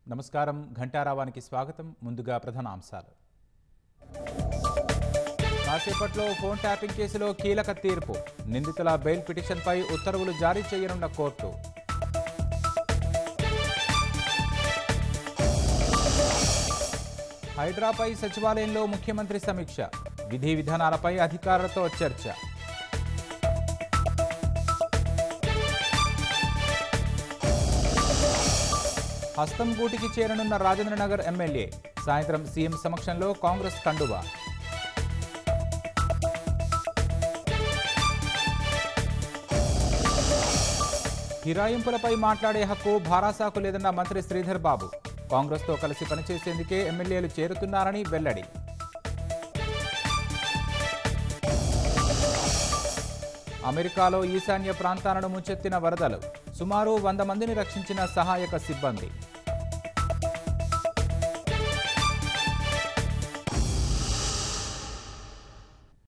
నమస్కారం ఘంటారావానికి స్వాగతం ముందుగా ప్రధాన అంశాలు కాసేపట్లో ఫోన్ ట్యాపింగ్ కేసులో కీలక తీర్పు నిందితుల బెయిల్ పిటిషన్పై ఉత్తర్వులు జారీ చేయనున్న కోర్టు హైడ్రాపై సచివాలయంలో ముఖ్యమంత్రి సమీక్ష విధి విధానాలపై అధికారులతో చర్చ హస్తం గూటికి చేరనున్న రాజేంద్రనగర్ ఎమ్మెల్యే సాయంత్రం సీఎం సమక్షంలో కాంగ్రెస్ కండువా ఫిరాయింపులపై మాట్లాడే హక్కు భారాసాకు లేదన్న మంత్రి శ్రీధర్ బాబు కాంగ్రెస్తో కలిసి పనిచేసేందుకే ఎమ్మెల్యేలు చేరుతున్నారని వెల్లడి అమెరికాలో ఈశాన్య ప్రాంతాలను ముంచెత్తిన వరదలు సుమారు వంద మందిని రక్షించిన సహాయక సిబ్బంది